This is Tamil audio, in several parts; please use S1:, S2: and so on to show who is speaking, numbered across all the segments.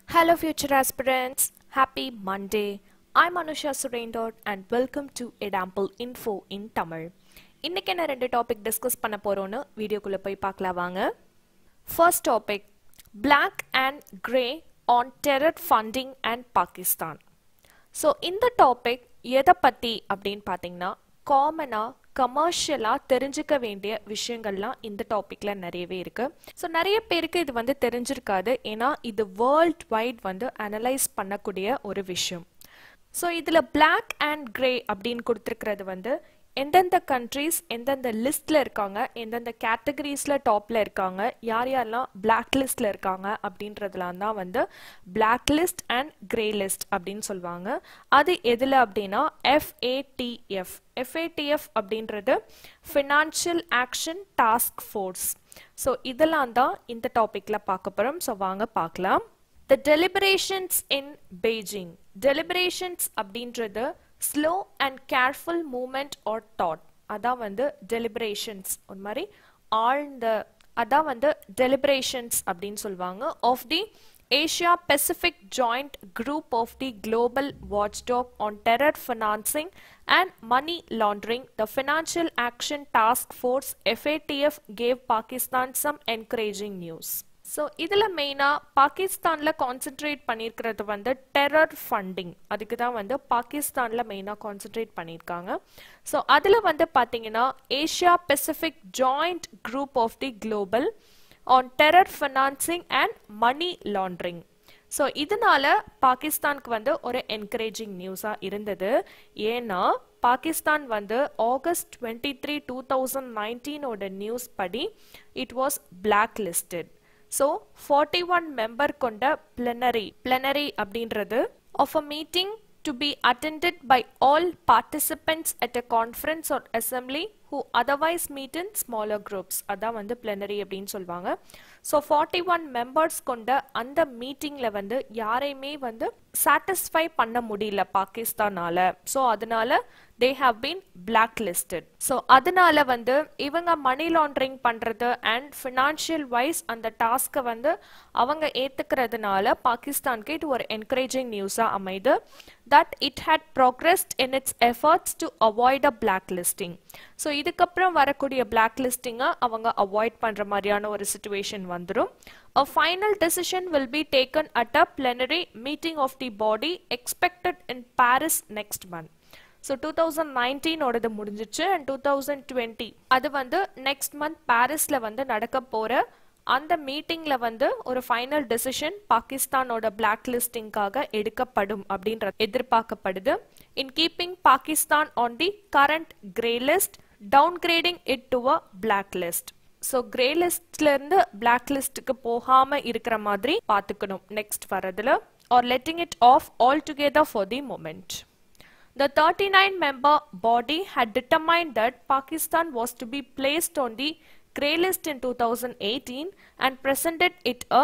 S1: Hello, future aspirants. Happy Monday. I'm Anusha Surendor and welcome to Edample Info in Tamil. இன்னைக்கு என்ன ரெண்டு டாபிக் டிஸ்கஸ் பண்ண போறோம்னு வீடியோக்குள்ள போய் பார்க்கலாம் வாங்க first topic Black and Grey on terror funding and Pakistan. So இந்த டாபிக் எதை பற்றி அப்படின்னு பார்த்தீங்கன்னா காமனாக கமர்ஷியலாக தெரிஞ்சுக்க வேண்டிய விஷயங்கள்லாம் இந்த டாப்பிக்கில் நிறையவே இருக்கு ஸோ நிறைய பேருக்கு இது வந்து தெரிஞ்சிருக்காது ஏன்னா இது வேர்ல்ட் வைட் வந்து அனலைஸ் பண்ணக்கூடிய ஒரு விஷயம் ஸோ இதில் Black அண்ட் Grey அப்படின்னு கொடுத்துருக்கிறது வந்து எந்தெந்த கண்ட்ரீஸ் எந்தெந்த லிஸ்ட்ல இருக்காங்க எந்தெந்த கேட்டகரிஸ்ல டாப்ல இருக்காங்க யார் யாரெல்லாம் பிளாக் லிஸ்ட்ல இருக்காங்க அப்படின்றதுலாம் தான் வந்து black list and grey list அப்படின்னு சொல்லுவாங்க அது எதுல அப்படின்னா எஃப்ஏடிஎஃப் எஃப்ஏடிஎஃப் அப்படின்றது financial action task force so இதெல்லாம் தான் இந்த டாபிக்ல பார்க்க போறோம் ஸோ வாங்க பார்க்கலாம் the deliberations in Beijing deliberations அப்படின்றது slow and careful movement or thought அதான் வந்து டெலிபரேஷன்ஸ் ஒரு மாதிரி ஆழ்ந்த அதான் வந்து டெலிபரேஷன்ஸ் அப்படின்னு சொல்லுவாங்க of the Asia Pacific joint group of the global watchdog on terror financing and money laundering the financial action task force FATF gave Pakistan some encouraging news so இதில் மெயினாக பாகிஸ்தானில் கான்சென்ட்ரேட் பண்ணியிருக்கிறது வந்து டெரர் ஃபண்டிங் அதுக்கு தான் வந்து பாகிஸ்தானில் மெயினாக கான்சென்ட்ரேட் பண்ணியிருக்காங்க ஸோ அதில் வந்து பார்த்தீங்கன்னா Asia Pacific joint group of the global on terror financing and money laundering so இதனால பாகிஸ்தானுக்கு வந்து ஒரு என்கரேஜிங் நியூஸாக இருந்தது ஏன்னா பாகிஸ்தான் வந்து August twenty three two thousand நைன்டீனோட நியூஸ் படி it was black listed so forty one member கொண்ட பிளனரி பிளனரி அப்படின்றது of a meeting to be attended by all participants at a conference or assembly who otherwise meet in smaller groups அதான் வந்து பிளனரி அப்படின்னு சொல்லுவாங்க ஸோ ஃபார்ட்டி ஒன் மெம்பர்ஸ் கொண்ட அந்த மீட்டிங்கில் வந்து யாரையுமே வந்து சாட்டிஸ்ஃபை பண்ண முடியல பாகிஸ்தானால ஸோ அதனால they have been black listed so அதனால வந்து இவங்க மணி லாண்ட்ரிங் பண்ணுறது அண்ட் ஃபினான்ஷியல் வைஸ் அந்த டாஸ்க்கை வந்து அவங்க ஏற்றுக்கிறதுனால பாகிஸ்தானுக்கு இது ஒரு என்கரேஜிங் நியூஸாக அமைது that it had progressed in its efforts to avoid a black listing so இதுக்கப்புறம் வரக்கூடிய பிளாக் லிஸ்டிங்கை அவங்க அவாய்ட் பண்ணுற மாதிரியான ஒரு சுச்சுவேஷன் வந்துடும் A final decision will be taken at a plenary meeting of the body expected in Paris next month. So two thousand நைன்டீனோடது முடிஞ்சிச்சு அண்ட் டூ தௌசண்ட் டுவெண்ட்டி அது வந்து நெக்ஸ்ட் மந்த் பாரிஸில் வந்து நடக்க போகிற அந்த மீட்டிங்கில் வந்து ஒரு ஃபைனல் டெசிஷன் பாகிஸ்தானோட பிளாக் லிஸ்டிங்காக எடுக்கப்படும் அப்படின்றது எதிர்பார்க்கப்படுது in keeping Pakistan on the current grey list downgrading it to a black list so grey லிஸ்ட்ல இருந்து பிளாக் லிஸ்ட்டுக்கு போகாம இருக்கிற மாதிரி பார்த்துக்கணும் நெக்ஸ்ட் வரதுல or letting it off altogether for the moment The 39 member body had determined that Pakistan was to be placed on the grey list in 2018 and presented it a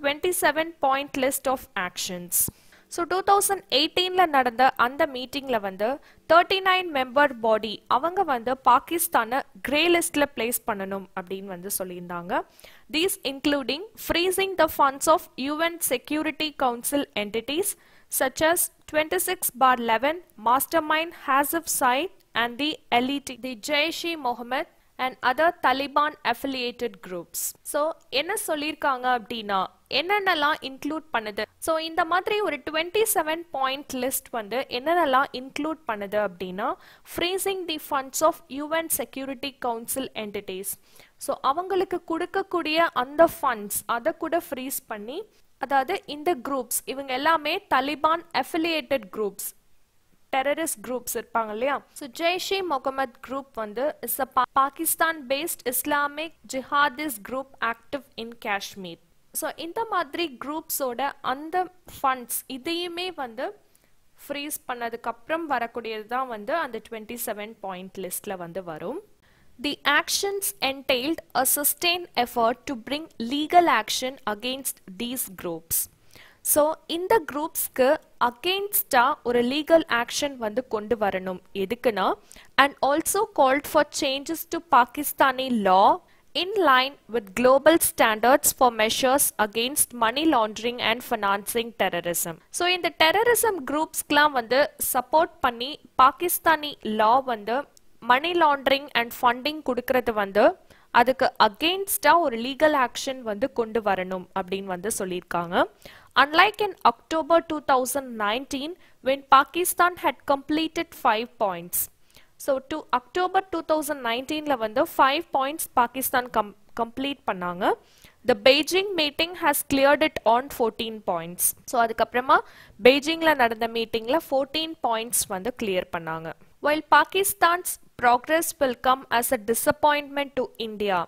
S1: 27 point list of actions. So two thousand எயிட்டீனில் நடந்த அந்த மீட்டிங்கில் வந்து தேர்ட்டி நைன் மெம்பர் பாடி அவங்க வந்து பாகிஸ்தானை கிரே லிஸ்டில் பிளேஸ் பண்ணணும் அப்படின்னு வந்து சொல்லியிருந்தாங்க these including freezing the funds of UN security council entities such as 26 bar 11 mastermind Hazif Said and the elite the Jaish-e-Mohammed and other Taliban affiliated groups. So என்ன சொல்லியிருக்காங்க அப்படின்னா என்னென்னலாம் இன்க்ளூட் பண்ணுது ஸோ இந்த மாதிரி ஒரு டுவெண்ட்டி செவன் பாயிண்ட் லிஸ்ட் வந்து என்னென்னலாம் இன்க்ளூட் பண்ணுது அப்படின்னா freezing the funds of UN security council entities so அவங்களுக்கு கொடுக்கக்கூடிய அந்த ஃபண்ட்ஸ் அதை கூட ஃப்ரீஸ் பண்ணி அதாவது இந்த குரூப்ஸ் இவங்க எல்லாமே Taliban affiliated groups terrorist groups இருப்பாங்க இல்லையா ஸோ ஜெய்ஷே முகமது குரூப் வந்து is a Pakistan based Islamic jihadist group active in Kashmir so இந்த மாதிரி குரூப்ஸோட அந்த ஃபண்ட்ஸ் இதையுமே வந்து ஃப்ரீஸ் பண்ணதுக்கப்புறம் வரக்கூடியது தான் வந்து அந்த டுவெண்ட்டி செவன் பாயிண்ட் லிஸ்ட்டில் வந்து வரும் The actions entailed a sustained effort to bring legal action against these groups. So இந்த குரூப்ஸ்க்கு அகெயின்ஸ்டாக ஒரு லீகல் ஆக்ஷன் வந்து கொண்டு வரணும் எதுக்குன்னா and also called for changes to Pakistani law in line with global standards for measures against money laundering and financing terrorism. So இந்த டெரரிசம் குரூப்ஸ்க்கெலாம் வந்து சப்போர்ட் பண்ணி பாகிஸ்தானி லா வந்து மணி லாண்ட்ரிங் அண்ட் ஃபண்டிங் கொடுக்கறது வந்து அதுக்கு அகெயின்ஸ்டாக ஒரு லீகல் ஆக்ஷன் வந்து கொண்டு வரணும் அப்படின்னு வந்து சொல்லியிருக்காங்க Unlike in October 2019, when Pakistan had completed five points. So, to October 2019 ல வந்து five points பாகிஸ்தான் கம் complete பண்ணாங்க the Beijing meeting has cleared it on 14 points. So அதுக்கப்புறமா பெய்ஜிங்ல நடந்த மீட்டிங்ல 14 points வந்து clear பண்ணாங்க while Pakistan's progress will come as a disappointment to India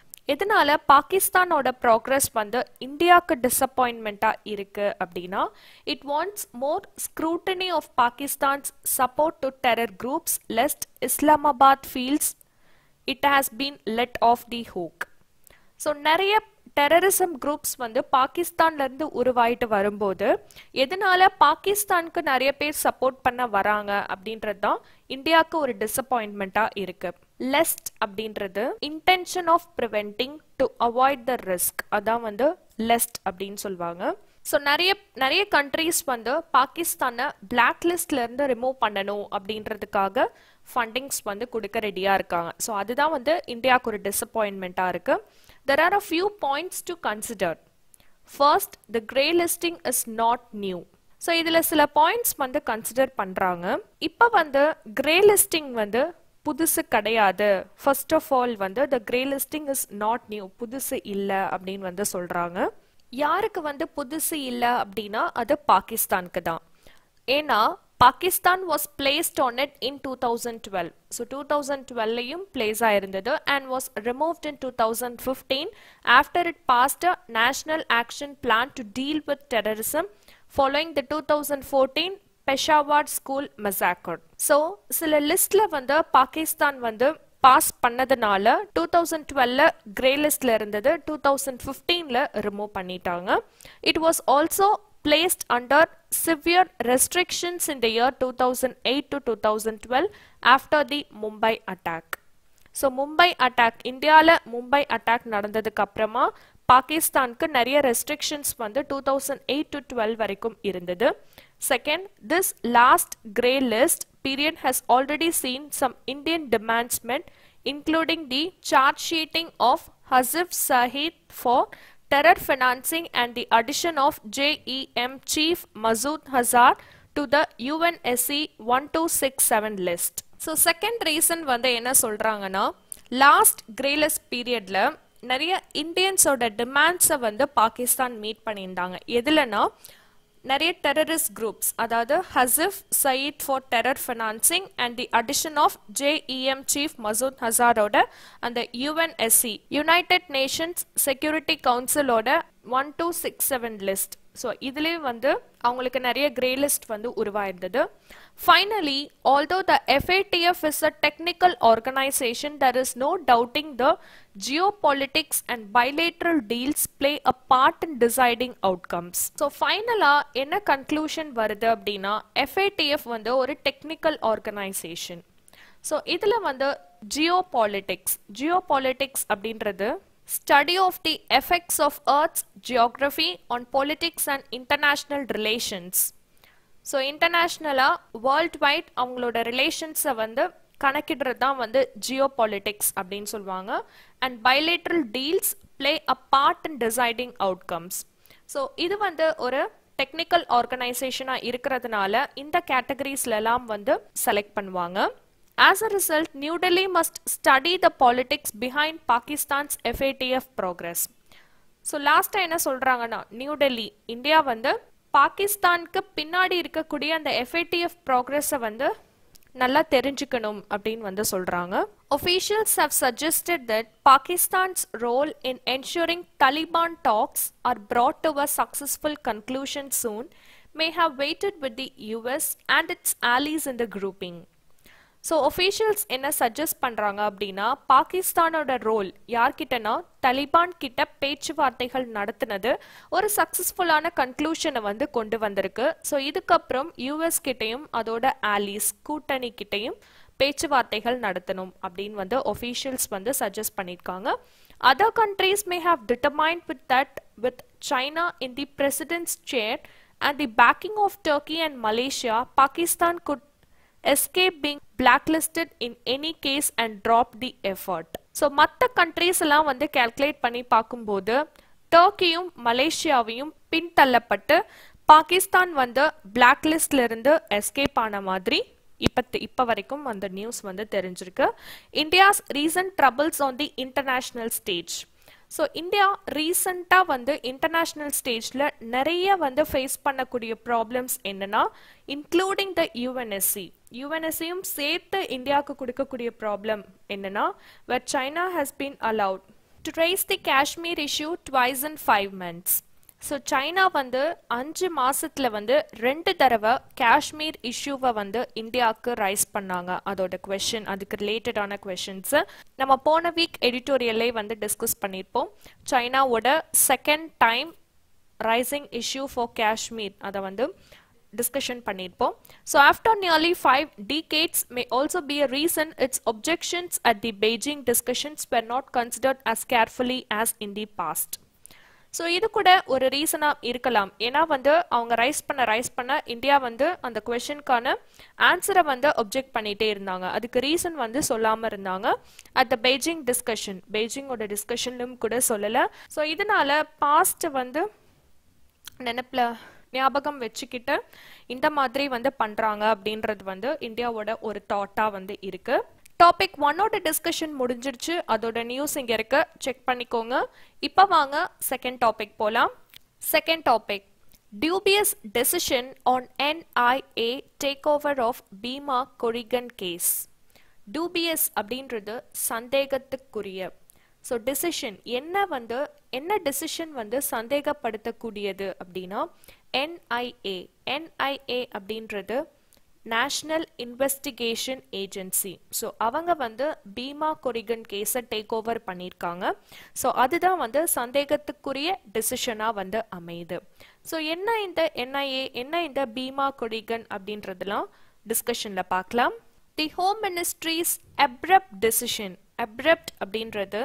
S1: எதனால பாகிஸ்தானோட ப்ராக்ரஸ் வந்து இந்தியாவுக்கு டிசப்பாயின்மெண்ட்டாக இருக்கு அப்படின்னா it wants more scrutiny of Pakistan's support to terror groups lest Islamabad feels it has been let off the hook so நிறைய டெரரிசம் குரூப்ஸ் வந்து பாகிஸ்தான்லேருந்து உருவாயிட்டு வரும்போது எதனால பாகிஸ்தானுக்கு நிறைய பேர் சப்போர்ட் பண்ண வராங்க அப்படின்றது தான் இந்தியாவுக்கு ஒரு டிசப்பாயின்மெண்ட்டாக இருக்கு லெஸ்ட் அப்படின்றது intention of preventing to avoid the risk அதான் வந்து லெஸ்ட் அப்படின்னு சொல்லுவாங்க ஸோ நிறைய நிறைய கண்ட்ரீஸ் வந்து பாகிஸ்தானை பிளாக் லிஸ்ட்லேருந்து ரிமூவ் பண்ணணும் அப்படின்றதுக்காக ஃபண்டிங்ஸ் வந்து கொடுக்க ரெடியாக இருக்காங்க ஸோ அதுதான் வந்து இந்தியாவுக்கு ஒரு டிசப்பாயின்மெண்ட்டாக இருக்கு there are a few points to consider first the grey listing is not new so இதில் சில பாயிண்ட்ஸ் வந்து கன்சிடர் பண்ணுறாங்க இப்போ வந்து கிரே லிஸ்டிங் வந்து புதுசு கிடையாது ஃபர்ஸ்ட் ஆஃப் ஆல் வந்து the grey listing is not new புதுசு இல்லை அப்படின்னு வந்து சொல்கிறாங்க யாருக்கு வந்து புதுசு இல்லை அப்படின்னா அது பாகிஸ்தானுக்கு தான் ஏன்னா Pakistan was placed on it in two thousand twelve so two thousand டுவெல்லையும் பிளேஸ் ஆயிருந்தது and was removed in two thousand fifteen after it passed a national action plan to deal with terrorism following the two thousand fourteen Peshawar school massacre so சில லிஸ்ட்ல வந்து பாகிஸ்தான் வந்து பாஸ் பண்ணதுனால டூ தௌசண்ட் டுவெல்ல கிரே லிஸ்ட்ல இருந்தது டூ தௌசண்ட் ஃபிஃப்டீன்ல ரிமூவ் பண்ணிட்டாங்க it was also placed under severe restrictions in the year 2008 to 2012 after the Mumbai attack. So Mumbai attack இந்தியாவில் மும்பை அட்டாக் நடந்ததுக்கு அப்புறமா பாகிஸ்தானுக்கு நிறைய ரெஸ்ட்ரிக்ஷன்ஸ் வந்து two thousand eight to twelve வரைக்கும் இருந்தது second this last grey list period has already seen some Indian demands met including the charge sheeting of ஹசிப் Saeed for terror financing and the addition of JEM Chief Masood Hazar to the UNSC 1267 list. So second reason வந்து என்ன சொல்கிறாங்கன்னா லாஸ்ட் கிரேலஸ் பீரியடில் நிறைய இந்தியன்ஸோட டிமாண்ட்ஸை வந்து பாகிஸ்தான் மீட் பண்ணியிருந்தாங்க எதுலனா நிறைய டெரரிஸ்ட் குரூப்ஸ் அதாவது ஹசிஃப் Saeed for terror financing and the addition of JEM chief Masood ஹசாரோட அந்த யுஎன்எஸ்சி யுனைடெட் நேஷன்ஸ் செக்யூரிட்டி கவுன்சிலோட one two six seven list so இதுலேயும் வந்து அவங்களுக்கு நிறைய கிரே லிஸ்ட் வந்து உருவாயிருந்தது finally although the FATF is a technical organisation there is no doubting the geopolitics and bilateral deals play a part in deciding outcomes so ஃபைனலாக என்ன கன்க்ளூஷன் வருது அப்படின்னா எஃப்ஏடிஎஃப் வந்து ஒரு டெக்னிக்கல் ஆர்கனைசேஷன் ஸோ இதில் வந்து ஜியோ பாலிட்டிக்ஸ் ஜியோ பாலிட்டிக்ஸ் அப்படின்றது study of the effects of Earth's geography on politics and international relations. So இன்டர்நேஷ்னலாக வேர்ல்ட் வைட் அவங்களோட ரிலேஷன்ஸை வந்து கணக்கிடுறது தான் வந்து ஜியோ பாலிட்டிக்ஸ் அப்படின்னு சொல்லுவாங்க and bilateral deals play a part in deciding outcomes so இது வந்து ஒரு டெக்னிக்கல் ஆர்கனைசேஷனாக இருக்கிறதுனால இந்த கேட்டகரிஸ்லாம் வந்து செலக்ட் பண்ணுவாங்க As a result, New Delhi must study the politics behind Pakistan's FATF progress. So லாஸ்ட்டாக என்ன சொல்கிறாங்கன்னா நியூ டெல்லி இந்தியா வந்து பாகிஸ்தானுக்கு பின்னாடி இருக்கக்கூடிய அந்த எஃப்ஏடிஎஃப் ப்ராக்ரஸை வந்து நல்லா தெரிஞ்சுக்கணும் அப்படின்னு வந்து சொல்கிறாங்க officials have suggested that Pakistan's role in ensuring Taliban talks are brought to a successful conclusion soon may have weighted with the US and its allies in the grouping. So officials என்ன சஜஸ்ட் பண்ணுறாங்க அப்படின்னா பாகிஸ்தானோட ரோல் யார்கிட்டனா தலிபான் கிட்ட பேச்சுவார்த்தைகள் நடத்தினது ஒரு சக்ஸஸ்ஃபுல்லான கன்க்ளூஷனை வந்து கொண்டு வந்திருக்கு ஸோ இதுக்கப்புறம் யூஎஸ் கிட்டையும் அதோட ஆலிஸ் கூட்டணி கிட்டையும் பேச்சுவார்த்தைகள் நடத்தணும் அப்படின்னு வந்து ஒஃபீஷியல்ஸ் வந்து சஜஸ்ட் பண்ணியிருக்காங்க Other countries may have determined with that with China in the president's chair and the backing of Turkey and Malaysia, Pakistan could escape being blacklisted in any case and drop the effort. So மற்ற கண்ட்ரீஸ் எல்லாம் வந்து கால்குலேட் பண்ணி பார்க்கும்போது டர்க்கியும் மலேசியாவையும் பின்தள்ளப்பட்டு பாகிஸ்தான் வந்து பிளாக் லிஸ்ட்ல இருந்து எஸ்கேப் ஆன மாதிரி இப்ப இப்ப வரைக்கும் அந்த நியூஸ் வந்து தெரிஞ்சிருக்கு India's recent troubles on the international stage so India ரீசண்டாக வந்து இன்டர்நேஷ்னல் ஸ்டேஜில் நிறைய வந்து ஃபேஸ் பண்ணக்கூடிய ப்ராப்ளம்ஸ் என்னன்னா இன்க்ளூடிங் த யூஎன்எஸ்சி யூஎன்எஸ்சியும் சேர்த்து இந்தியாவுக்கு கொடுக்கக்கூடிய ப்ராப்ளம் என்னன்னா where China has been allowed to raise the Kashmir issue twice in five months so China வந்து அஞ்சு மாசத்துல வந்து ரெண்டு தடவை காஷ்மீர் இஷ்யூவை வந்து இந்தியாவுக்கு ரைஸ் பண்ணாங்க அதோட கொஷின் அதுக்கு ரிலேட்டடான கொஷின்ஸ் நம்ம போன வீக் எடிட்டோரியல்லே வந்து டிஸ்கஸ் பண்ணியிருப்போம் சைனாவோட second time raising issue for Kashmir அதை வந்து discussion பண்ணியிருப்போம் so after nearly five decades may also be a reason its objections at the Beijing discussions were not considered as carefully as in the past so இது கூட ஒரு ரீசனாக இருக்கலாம் ஏன்னா வந்து அவங்க ரைஸ் பண்ண ரைஸ் பண்ண இந்தியா வந்து அந்த கொஷனுக்கான ஆன்சரை வந்து ஒப்ஜெக்ட் பண்ணிகிட்டே இருந்தாங்க அதுக்கு ரீசன் வந்து சொல்லாமல் இருந்தாங்க அட் த பெய்ஜிங் டிஸ்கஷன் பெய்ஜிங்கோட டிஸ்கஷன்லும் கூட சொல்லலை ஸோ இதனால பாஸ்ட் வந்து நினப்பில் ஞாபகம் வச்சுக்கிட்டு இந்த மாதிரி வந்து பண்ணுறாங்க அப்படின்றது வந்து இந்தியாவோட ஒரு தாட்டாக வந்து இருக்குது டாபிக் ஒன்னோட டிஸ்கஷன் முடிஞ்சிருச்சு அதோட நியூஸ் இங்கே இருக்கு செக் பண்ணிக்கோங்க இப்போ வாங்க செகண்ட் டாபிக் போகலாம் second topic dubious decision on NIA take over of Bhima Koregaon case dubious அப்படின்றது சந்தேகத்துக்குரிய ஸோ டிசிஷன் என்ன வந்து என்ன டிசிஷன் வந்து சந்தேகப்படுத்தக்கூடியது அப்படின்னா என்ஐஏ என்ஐஏ அப்படின்றது நேஷ்னல் இன்வெஸ்டிகேஷன் ஏஜென்சி ஸோ அவங்க வந்து பீமா கொரிகன் கேஸை டேக் ஓவர் பண்ணியிருக்காங்க ஸோ அதுதான் வந்து சந்தேகத்துக்குரிய டிசிஷனாக வந்து அமையுது ஸோ என்ன இந்த என்ஐஏ என்ன இந்த பீமா கொரிகன் அப்படின்றதெல்லாம் டிஸ்கஷனில் பார்க்கலாம் the home ministry's abrupt decision abrupt அப்படின்றது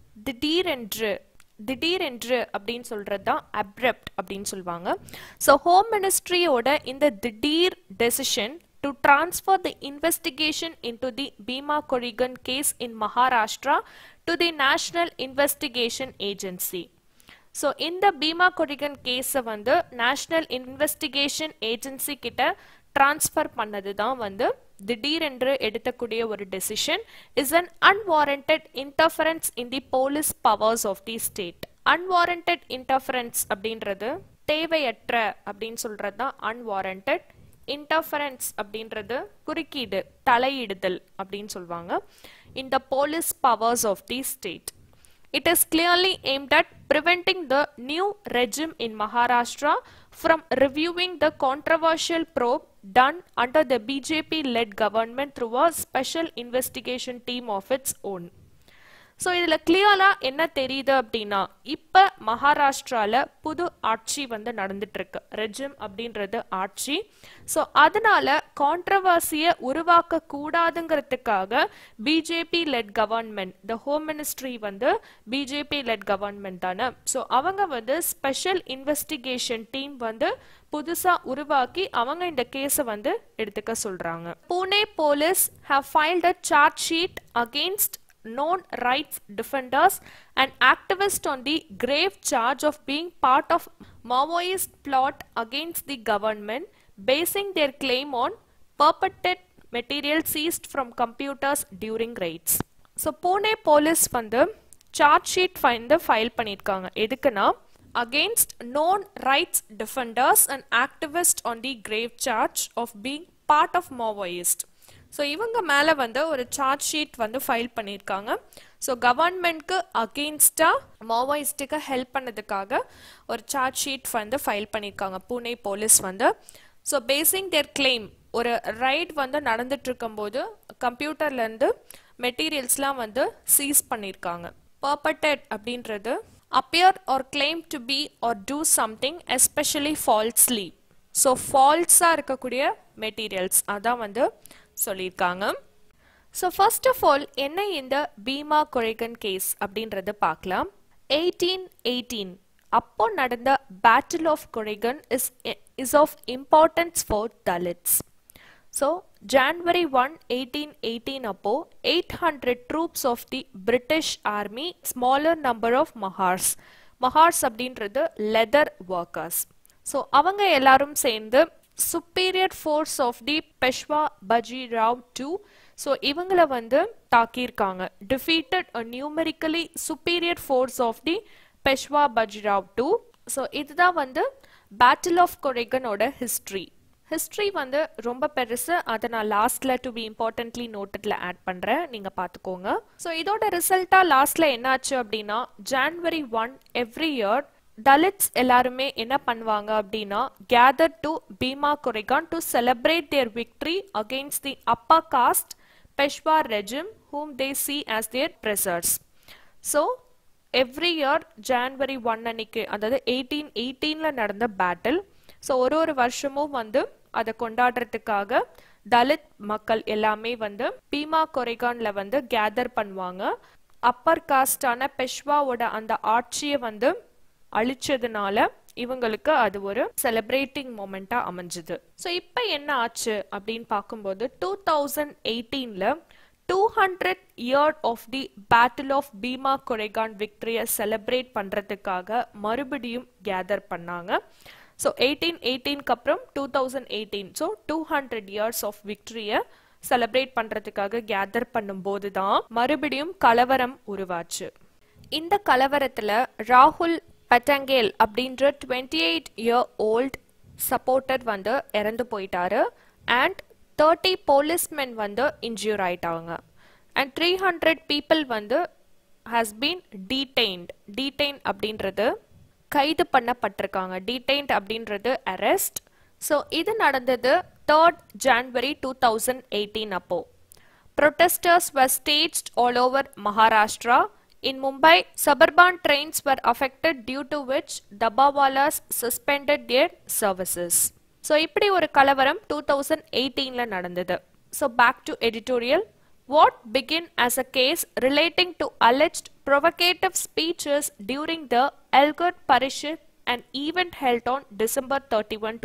S1: திடீரென்று திடீரென்று அப்படின்னு சொல்றது தான் அப்ரப்ட் அப்படின்னு சொல்லுவாங்க ஸோ ஹோம் மினிஸ்ட்ரியோட இந்த திடீர் decision to transfer the investigation into the Bhima Koregaon case in Maharashtra to the national investigation agency so இந்த பீமா கொரிகன் கேஸை வந்து நேஷனல் இன்வெஸ்டிகேஷன் ஏஜென்சி கிட்ட டிரான்ஸ்ஃபர் பண்ணது தான் வந்து திடீரென்று எடுக்கக்கூடிய ஒரு decision is an unwarranted interference in the police powers of the state unwarranted interference அப்படின்றது தேவையற்ற அப்படின்னு சொல்றது தான் அன்வாரண்டட் இன்டர்ஃபரன்ஸ் அப்படின்றது குறுக்கீடு தலையிடுதல் அப்படின்னு சொல்லுவாங்க in the police powers of the state It is clearly aimed at preventing the new regime in Maharashtra from reviewing the controversial probe done under the BJP led government through a special investigation team of its own. So இதில் கிளியராக என்ன தெரியுது அப்படின்னா இப்போ மகாராஷ்டிராவில் புது ஆட்சி வந்து நடந்துட்டு இருக்கு ரெஜிம் அப்படின்றது ஆட்சி ஸோ அதனால கான்ட்ரவர்சியை உருவாக்க கூடாதுங்கிறதுக்காக BJP led government the home ministry வந்து பிஜேபி லெட் கவர்மெண்ட் தானே ஸோ அவங்க வந்து ஸ்பெஷல் இன்வெஸ்டிகேஷன் டீம் வந்து புதுசா உருவாக்கி அவங்க இந்த கேஸை வந்து எடுத்துக்க சொல்றாங்க Pune police have filed a charge sheet against known rights defenders and activists on the grave charge of being part of Maoist plot against the government, basing their claim on purported material seized from computers during raids. So Pune police வந்து சார்ஜ் ஷீட் வந்து ஃபைல் பண்ணியிருக்காங்க எதுக்குன்னா against known rights defenders and activist on the grave charge of being part of Maoist so இவங்க மேலே வந்து ஒரு சார்ஜ் ஷீட் வந்து ஃபைல் பண்ணியிருக்காங்க ஸோ கவர்மெண்ட்க்கு அகெயின்ஸ்டாக மாவோயிஸ்ட்டுக்கு ஹெல்ப் பண்ணதுக்காக ஒரு சார்ஜ் ஷீட் வந்து ஃபைல் பண்ணியிருக்காங்க பூனே போலீஸ் வந்து ஸோ பேசிங் தேர் கிளைம் ஒரு ரைட் வந்து நடந்துட்டு இருக்கும்போது கம்ப்யூட்டர்லேருந்து மெட்டீரியல்ஸ்லாம் வந்து சீஸ் பண்ணியிருக்காங்க பர்பட்டட் அப்படின்றது appear or claim to be or do something especially falsely so ஃபால்ஸாக இருக்கக்கூடிய மெட்டீரியல்ஸ் அதான் வந்து சொல்லியிருக்காங்க ஸோ ஃபர்ஸ்ட் ஆஃப் ஆல் என்ன இந்த பீமா கொரைகன் கேஸ் அப்படின்றத பார்க்கலாம் எயிட்டீன் எயிட்டீன் அப்போ நடந்த battle of Koregaon is is of importance for Dalits so January one eighteen eighteen அப்போ eight hundred troops of the British army smaller number of Mahars Mahars அப்படின்றது லெதர் ஒர்க்கர்ஸ் ஸோ அவங்க எல்லாரும் சேர்ந்து superior force of the Peshwa Baji Rao two so இவங்கள வந்து தாக்கியிருக்காங்க defeated a numerically superior force of the Peshwa Bajirao two so இதுதான் வந்து பேட்டில் ஆஃப் கொரைகனோட ஹிஸ்ட்ரி ஹிஸ்ட்ரி வந்து ரொம்ப பெருசு அதை நான் லாஸ்ட்ல டு பி இம்பார்ட்டன்ட்லி நோட்டட்ல ஆட் பண்றேன் நீங்க பாத்துக்கோங்க ஸோ இதோட ரிசல்ட்டா லாஸ்ட்ல என்னாச்சு அப்படின்னா January one every year Dalits எல்லாருமே என்ன பண்ணுவாங்க அப்படின்னா gather to Bhima Koregaon to celebrate their victory against the upper caste Peshwa regime whom they see as their pressers. So, every year January one அன்னைக்கு அதாவது எயிட்டீன் எயிட்டீனில் நடந்த பேட்டில் ஸோ ஒரு ஒரு வருஷமும் வந்து அதை கொண்டாடுறதுக்காக தலித் மக்கள் எல்லாமே வந்து பீமா கொரைகான்ல வந்து கேதர் பண்ணுவாங்க அப்பர் காஸ்டான பெஷ்வாவோட அந்த ஆட்சியை வந்து அழிச்சதுனால இவங்களுக்கு அது ஒரு செலிப்ரேட்டிங் மூமெண்டா அமைஞ்சுது ஸோ இப்போ என்ன ஆச்சு அப்படின்னு பார்க்கும்போது டூ தௌசண்ட் எயிட்டீன்ல two hundred year of the battle of Bhima Koregaon விக்டரியை செலிப்ரேட் பண்றதுக்காக மறுபடியும் கேதர் பண்ணாங்க ஸோ எயிட்டீன் எயிட்டீன்க்கு அப்புறம் two thousand eighteen so two hundred years of விக்டரியை செலிப்ரேட் பண்றதுக்காக கேதர் பண்ணும்போது தான் மறுபடியும் கலவரம் உருவாச்சு இந்த கலவரத்துல ராகுல் பட்டங்கேல் அப்படின்ற twenty eight year old supporter வந்து இறந்து போயிட்டாரு அண்ட் தேர்ட்டி போலீஸ்மென் வந்து இன்ஜூர் ஆயிட்டாங்க அண்ட் த்ரீ ஹண்ட்ரட் பீப்புள் வந்து ஹாஸ் பீன் டீடைன்ட் டீடைன் அப்படின்றது கைது பண்ணப்பட்டிருக்காங்க டீடைன்ட் அப்படின்றது அரெஸ்ட் ஸோ இது நடந்தது third January two thousand eighteen அப்போ protesters were staged all over Maharashtra. In Mumbai, suburban trains were affected due to which Dabbawalas suspended their services. So இப்படி ஒரு கலவரம் டூ தௌசண்ட் எயிட்டீனில் நடந்தது so back to editorial what begin as a case relating to alleged provocative speeches during the Elgurt Parishad, an event held on December 31,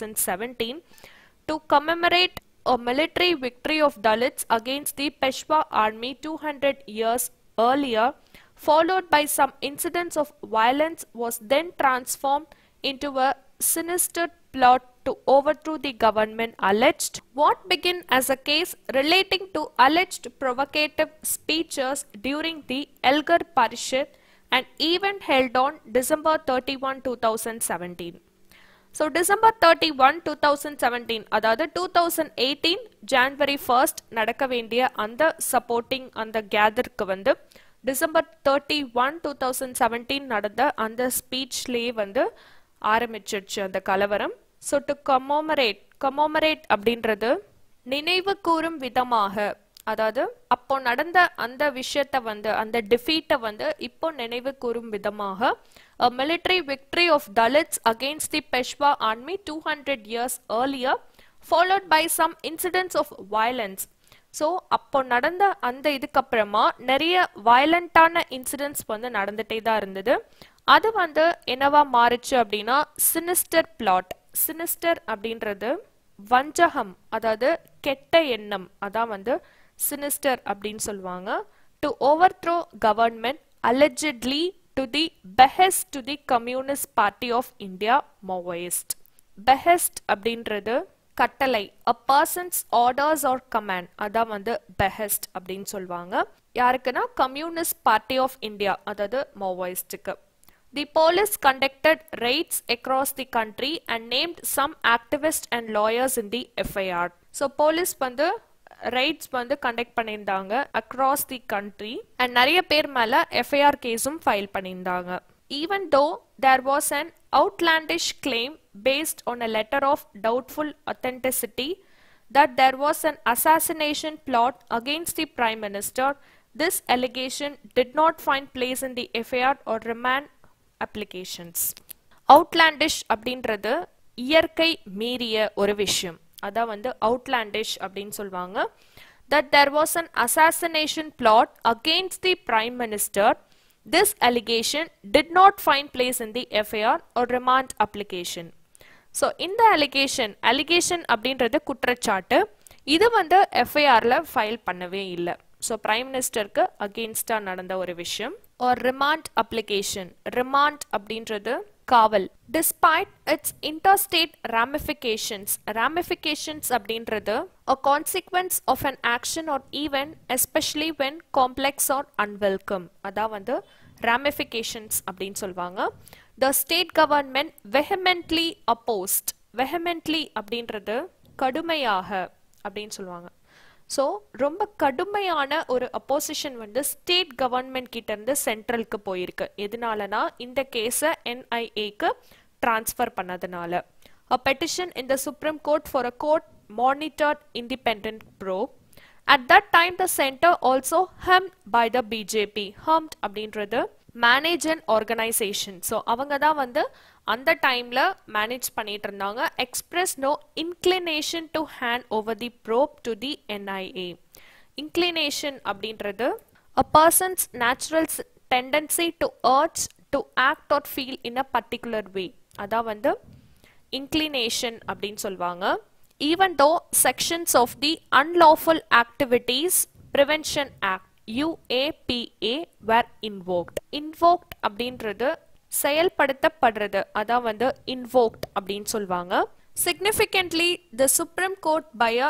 S1: 2017 to commemorate a military victory of Dalits against the Peshwa army 200 years earlier, followed by some incidents of violence, was then transformed into a sinister plot to overthrow the government alleged. What began as a case relating to alleged provocative speeches during the Elgar Parishad, an event held on December 31, 2017. So December thirty one two thousand seventeen அதாவது two thousand eighteen January first நடக்க வேண்டிய அந்த சப்போர்ட்டிங் அந்த கேதருக்கு வந்து December thirty one two thousand seventeen நடந்த அந்த ஸ்பீச்லேயே வந்து ஆரம்பிச்சிருச்சு அந்த கலவரம் ஸோ டு கமோமரேட் கமோமரேட் அப்படின்றது நினைவு கூறும் விதமாக அதாவது அப்போ நடந்த அந்த விஷயத்த வந்து அந்த டிஃபீட்டை வந்து இப்போ நினைவு கூறும் விதமாக a military victory of Dalits against the Peshwa army 200 years earlier followed by some incidents of violence so அப்போ நடந்த அந்த இதுக்கப்புறமா நிறைய வயலண்டான இன்சிடென்ட்ஸ் வந்து நடந்துட்டே தான் இருந்தது அது வந்து என்னவா மாறுச்சு அப்படின்னா சினிஸ்டர் பிளாட் சினிஸ்டர் அப்படின்றது வஞ்சகம் அதாவது கெட்ட எண்ணம் அதான் வந்து சினிஸ்டர் அப்படின்னு சொல்லுவாங்க to overthrow government allegedly to the behest to the Communist Party of India Maoist. Behest அப்படின்றது கட்டளை a person's orders or command அதான் வந்து behest அப்படின்னு சொல்லுவாங்க யாருக்குன்னா கம்யூனிஸ்ட் பார்ட்டி ஆஃப் இந்தியா அதாவது மாவோயிஸ்டுக்கு The police conducted raids across the country and named some activists and lawyers in the FIR. So police வந்து ரைட்ஸ் வந்து கண்டக்ட் பண்ணியிருந்தாங்க அக்ராஸ் தி கண்ட்ரி அண்ட் நிறைய பேர் மேல எஃப்ஐஆர் கேஸும் ஃபைல் பண்ணியிருந்தாங்க even though there was an outlandish claim based on a letter of doubtful authenticity that there was an assassination plot against the prime minister this allegation did not find place in the FIR or remand applications outlandish அப்படின்றது இயற்கை மீறிய ஒரு விஷயம் அதான் வந்து அவுட்லாண்டிஷ் அப்படின்னு சொல்லுவாங்க that there was an assassination plot against the prime minister this allegation did not find place in the FIR or remand application so இந்த அலிகேஷன் அலிகேஷன் அப்படின்றது குற்றச்சாட்டு இது வந்து எஃப்ஐஆரில் ஃபைல் பண்ணவே இல்லை ஸோ பிரைம் மினிஸ்டருக்கு அகெயின்ஸ்டாக நடந்த ஒரு விஷயம் ஒரு ரிமாண்ட் அப்ளிகேஷன் ரிமாண்ட் அப்படின்றது காவல் despite its interstate ramifications ramifications அப்படின்றது a consequence of an action or event especially when complex or unwelcome அதான் வந்து ramifications அப்படின்னு சொல்லுவாங்க the state government vehemently opposed vehemently அப்படின்றது கடுமையாக அப்படின்னு சொல்லுவாங்க ஸோ ரொம்ப கடுமையான ஒரு அப்போசிஷன் வந்து ஸ்டேட் கவர்மெண்ட் கிட்ட இருந்து சென்ட்ரலுக்கு போயிருக்கு எதனாலனா இந்த கேஸை என்ஐஏக்கு டிரான்ஸ்ஃபர் பண்ணதுனால a petition in the Supreme Court for a court monitored independent probe. At that time, the center also hemmed by the BJP. Hemmed அப்படின்றது மேனேஜ் அண்ட் ஆர்கனைசேஷன் ஸோ அவங்க தான் வந்து அந்த டைம்ல மேனேஜ் பண்ணிட்டு இருந்தாங்க express no inclination to hand over the probe to the NIA inclination அப்படின்றது a person's natural tendency to urge to act or feel in a particular way அதான் வந்து inclination அப்படின்னு சொல்வாங்க even though sections of the unlawful activities prevention act UAPA were invoked invoked அப்படின்றது செயல்படுத்தப்படுறது அதான் வந்து invoked அப்படின்னு சொல்வாங்க significantly the supreme court by a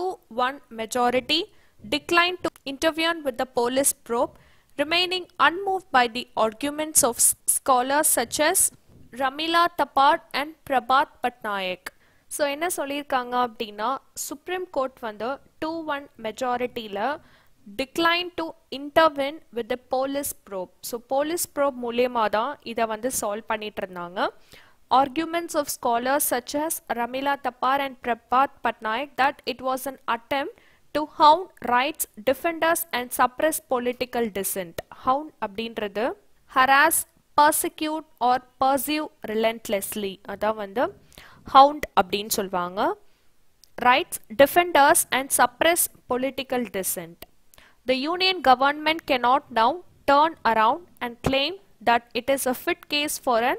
S1: 2-1 majority declined to intervene with the police probe remaining unmoved by the arguments of scholars such as Romila Thapar and Prabhat Patnaik so என்ன சொல்லியிருக்காங்க அப்படின்னா சுப்ரீம் கோர்ட் வந்து டூ ஒன் மெஜாரிட்டியில் decline to intervene with the police probe so police probe மூலியமாக தான் இதை வந்து சால்வ் பண்ணிட்டு இருந்தாங்க arguments of scholars such as Ramila Tapar and Prabhat Patnaik that it was an attempt to hound rights defenders and suppress political dissent. Hound அப்படின்றது harass persecute or pursue relentlessly அதான் வந்து hound அப்படின்னு சொல்வாங்க rights defenders and suppress political dissent. The union government cannot now turn around and claim that it is a fit case for an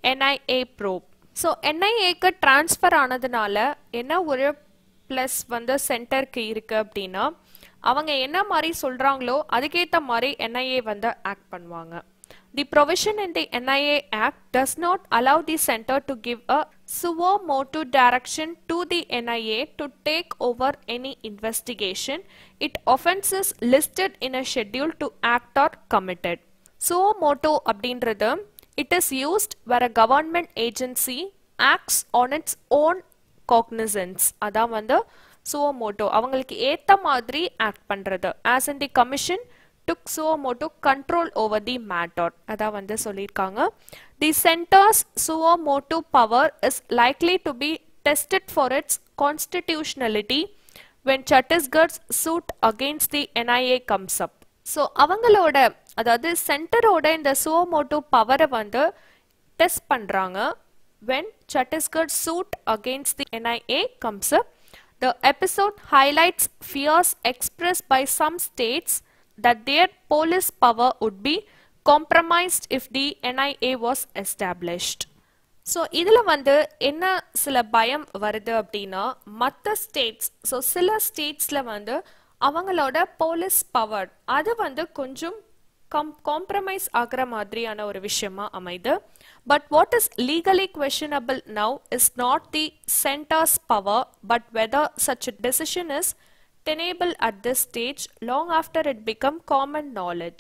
S1: NIA probe. ஸோ என்ஐஏக்கு ட்ரான்ஸ்ஃபர் ஆனதுனால என்ன ஒரு ப்ளஸ் வந்து சென்டருக்கு இருக்கு அப்படின்னா அவங்க என்ன மாதிரி சொல்றாங்களோ அதுக்கேற்ற மாதிரி என்ஐஏ வந்து ஆக்ட் பண்ணுவாங்க The provision in the NIA Act does not allow the center to give a suo motu direction to the NIA to take over any investigation. It offenses listed in a schedule to act or committed. Suo motu அப்படின்றது it is used where a government agency acts on its own cognizance. அதான் வந்து suo motu அவங்களுக்கு ஏத்த மாதிரி ஆக்ட் பண்றது as in the commission took suo motu control over the matter அதான் வந்து சொல்லியிருக்காங்க the center's suo motu power is likely to be tested for its constitutionality when Chhattisgarh's suit against the NIA comes up so அவங்களோட அதாவது சென்டரோட இந்த suo motu பவரை வந்து டெஸ்ட் பண்றாங்க when Chhattisgarh suit against the NIA comes up the episode highlights fears expressed by some states that their police power would be compromised if the NIA was established. So இதில் வந்து என்ன சில பயம் வருது அப்படின்னா மற்ற ஸ்டேட்ஸ் ஸோ சில ஸ்டேட்ஸில் வந்து அவங்களோட போலீஸ் பவர் அது வந்து கொஞ்சம் கம் காம்ப்ரமைஸ் ஆகிற மாதிரியான ஒரு விஷயமா அமைது but what is legally questionable now is not the centre's power but whether such decision is tenable at this stage long after it become common knowledge.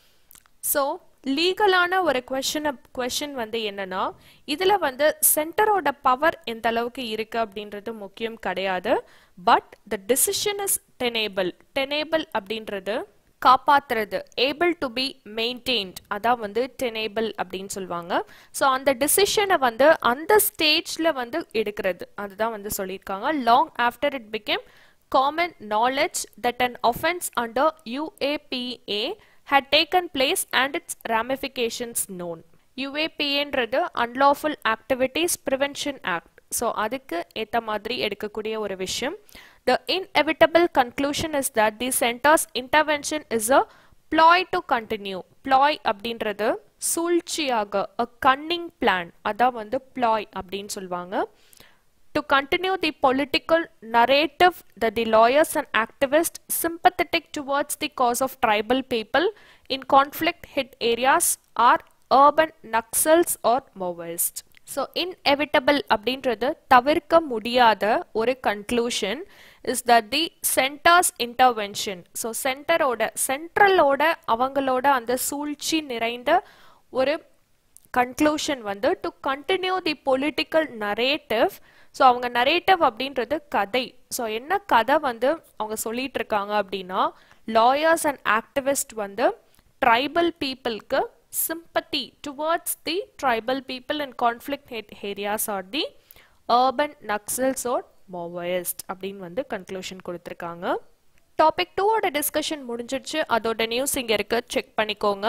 S1: So லீகலான ஒரு கொஷனை கொஷின் வந்து என்னன்னா இதில் வந்து சென்டரோட பவர் எந்த அளவுக்கு இருக்கு அப்படின்றது முக்கியம் கிடையாது but the decision is tenable tenable அப்படின்றது காப்பாத்துறது ஏபிள் டு பி மெயின்டைன்ட் அதான் வந்து டெனேபிள் அப்படின்னு சொல்லுவாங்க ஸோ அந்த டிசிஷனை வந்து அந்த ஸ்டேஜில் வந்து எடுக்கிறது அதுதான் வந்து சொல்லியிருக்காங்க long after it became common knowledge that an offense under UAPA had taken place and its ramifications known. UAPA-ன்றது Unlawful Activities Prevention Act. So அதுக்கு ஏற்ற மாதிரி எடுக்கக்கூடிய ஒரு விஷயம் The inevitable conclusion is that the center's intervention is a ploy to continue. ploy அப்படின்றது சூழ்ச்சியாக a cunning plan அதான் வந்து ploy அப்படின்னு சொல்லுவாங்க to continue the political narrative that the lawyers and activists sympathetic towards the cause of tribal people in conflict hit areas are urban Naxals or Maoists. So inevitable அப்படின்றது தவிர்க்க முடியாத ஒரு conclusion is that the centre's intervention so சென்டரோட சென்ட்ரலோட அவங்களோட அந்த சூழ்ச்சி நிறைந்த ஒரு கன்க்ளூஷன் வந்து to continue the political narrative so அவங்க நரேட்டிவ் அப்படின்றது கதை ஸோ என்ன கதை வந்து அவங்க சொல்லிட்டு இருக்காங்க அப்படின்னா லாயர்ஸ் அண்ட் ஆக்டிவிஸ்ட் வந்து ட்ரைபல் பீப்புளுக்கு sympathy towards the tribal people in conflict areas or the urban Naxals or Maoist அப்படின்னு வந்து கன்க்ளூஷன் கொடுத்துருக்காங்க டாபிக் டூவோட டிஸ்கஷன் முடிஞ்சிடுச்சு அதோட நியூஸ் இங்கே இருக்கு செக் பண்ணிக்கோங்க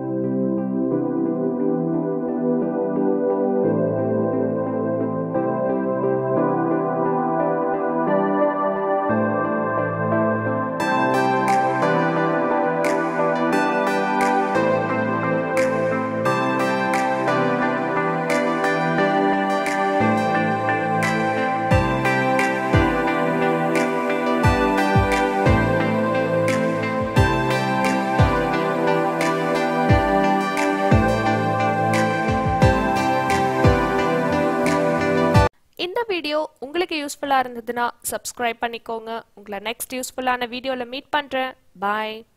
S1: இந்த வீடியோ உங்களுக்கு யூஸ்ஃபுல்லாக இருந்ததுன்னா சப்ஸ்கிரைப் பண்ணிக்கோங்க உங்களை நெக்ஸ்ட் யூஸ்ஃபுல்லான வீடியோவில் மீட் பண்ணுறேன் பாய்